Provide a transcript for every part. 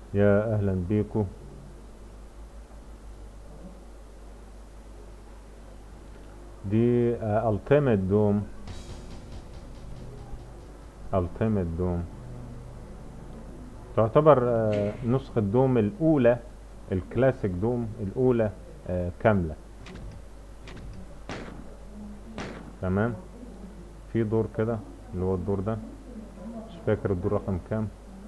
يا اهلا بيكو دي التيمت دوم التيمت دوم تعتبر آه، نسخة دوم الأولى الكلاسيك دوم الأولى آه، كاملة تمام في دور كده اللي هو الدور ده مش فاكر الدور رقم كام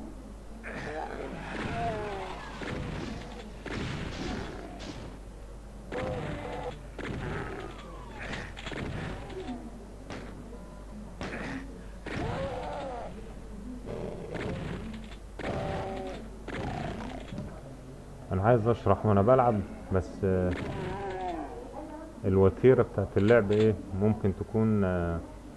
انا عايز اشرح وانا بلعب بس آه، الوتيرة بتاعت اللعب ايه ممكن تكون آه،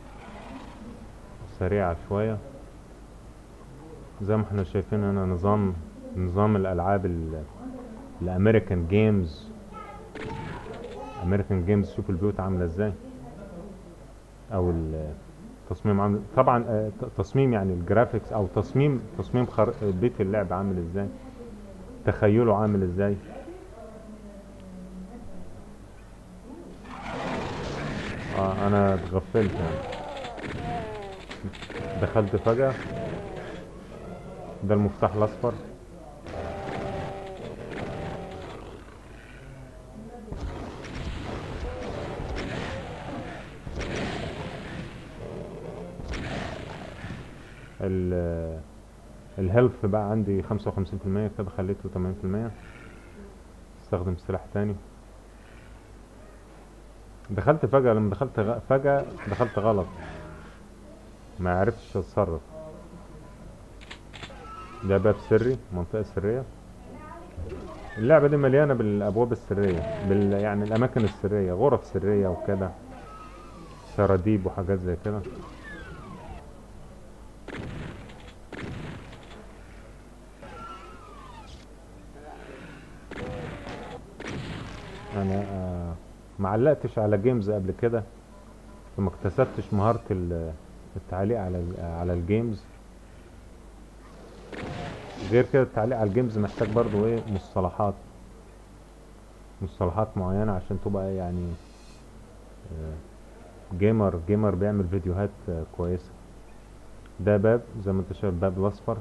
سريعة شوية زي ما احنا شايفين هنا نظام نظام الالعاب ال- الامريكان جيمز امريكان جيمز شوف البيوت عاملة ازاي او التصميم عامل طبعا آه، ت- تصميم يعني الجرافيكس او تصميم تصميم خر... بيت اللعب عامل ازاي تخيله عامل ازاي اه انا اتغفلت يعني دخلت فجأة ده المفتاح الاصفر ال الهيلث بقى عندي خمسة وخمسين في المية كده خليته تمانين في المية استخدم سلاح تاني دخلت فجأة لما دخلت غ... فجأة دخلت غلط ما عرفتش اتصرف ده باب سري منطقة سرية اللعبة دي مليانة بالأبواب السرية بال... يعني الأماكن السرية غرف سرية وكده سراديب وحاجات زي كده انا آه، ما علقتش على جيمز قبل كده فما اكتسبتش مهارة ال- التعليق على ال- على الجيمز غير كده التعليق على الجيمز محتاج برضو ايه مصطلحات مصطلحات معينة عشان تبقى يعني آه، جيمر جيمر بيعمل فيديوهات آه، كويسة ده باب زي ما انت شايف الباب الاصفر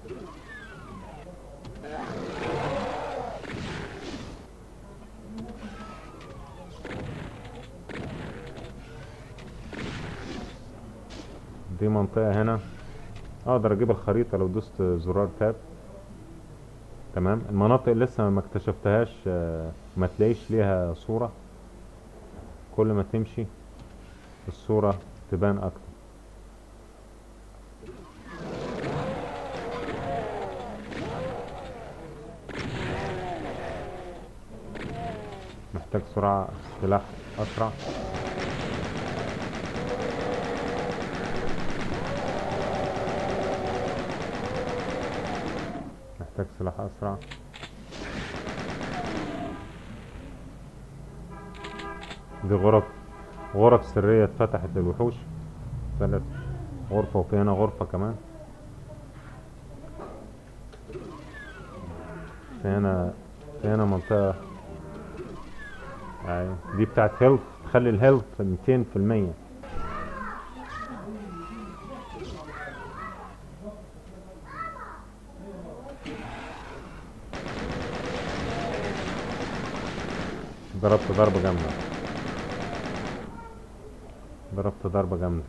دي منطقة هنا اقدر اجيب الخريطة لو دوست زرار تاب تمام المناطق لسه ما اكتشفتهاش آه، ما تلاقيش ليها صورة كل ما تمشي الصورة تبان اكتر محتاج سرعة سلاح اسرع محتاج سلاح اسرع دي غرف غرف سرية اتفتحت للوحوش ثلاث غرفة وفي هنا غرفة كمان في هنا في هنا منطقة ايوه دي بتاعت هيلث تخلي الهيلث 200% ضربت ضربة جامدة ضربت ضربة جامدة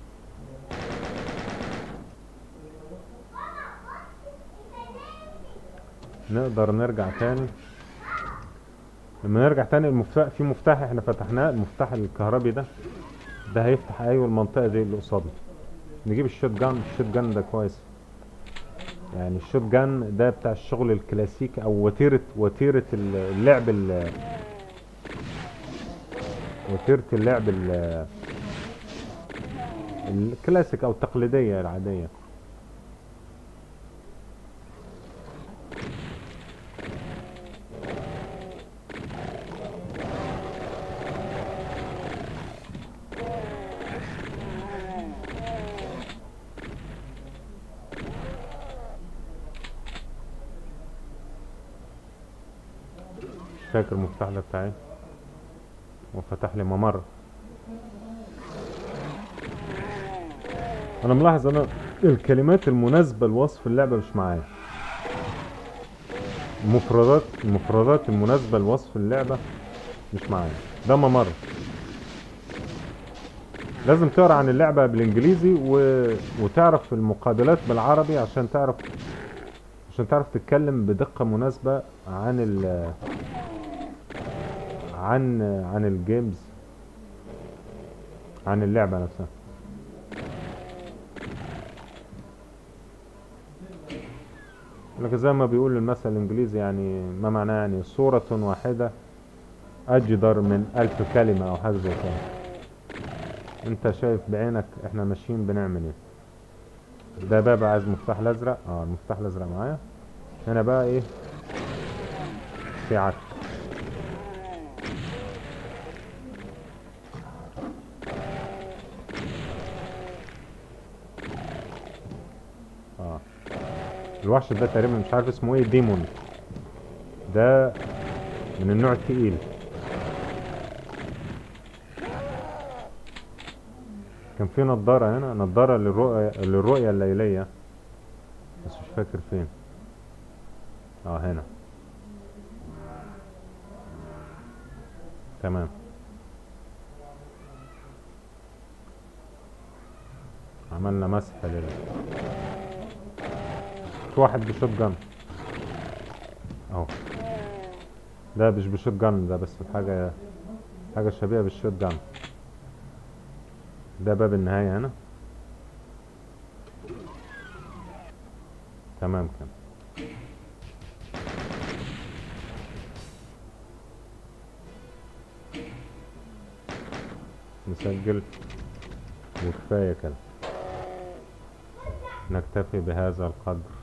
نقدر نرجع تاني لما نرجع تاني المفتاح في مفتاح احنا فتحناه المفتاح الكهربي ده ده هيفتح ايوه المنطقة دي اللي قصادنا نجيب الشوت جان الشوت جان ده كويس يعني الشوت جان ده بتاع الشغل الكلاسيكي او وتيرة وتيرة اللعب ال- وتيرة اللعب ال- الكلاسيك او التقليدية العادية فاكر المفتاح ده بتاعي وفتح لي ممر انا ملاحظ انا الكلمات المناسبة لوصف اللعبة مش معايا المفردات المفردات المناسبة لوصف اللعبة مش معايا ده ممر لازم تقرا عن اللعبة بالانجليزي و... وتعرف المقابلات بالعربي عشان تعرف عشان تعرف تتكلم بدقة مناسبة عن ال عن عن الجيمز عن اللعبة نفسها لكن زي ما بيقول المثل الانجليزي يعني ما معناه يعني صورة واحدة اجدر من الف كلمة او حاجة زي كده انت شايف بعينك احنا ماشيين بنعمل ايه ده باب عايز مفتاح الازرق اه المفتاح الازرق معايا هنا بقى ايه في عك اه الوحش ده تقريبا مش عارف اسمه ايه ديمون ده من النوع التقيل كان في نضارة هنا نضارة للرؤية للرؤية الليلية بس مش فاكر فين اه هنا تمام عملنا مسح لل في واحد بشوت جن اهو ده مش بشوت جن ده بس حاجة حاجة شبيهة بالشوت جن ده باب النهاية هنا تمام كده نسجل وكفاية كده نكتفي بهذا القدر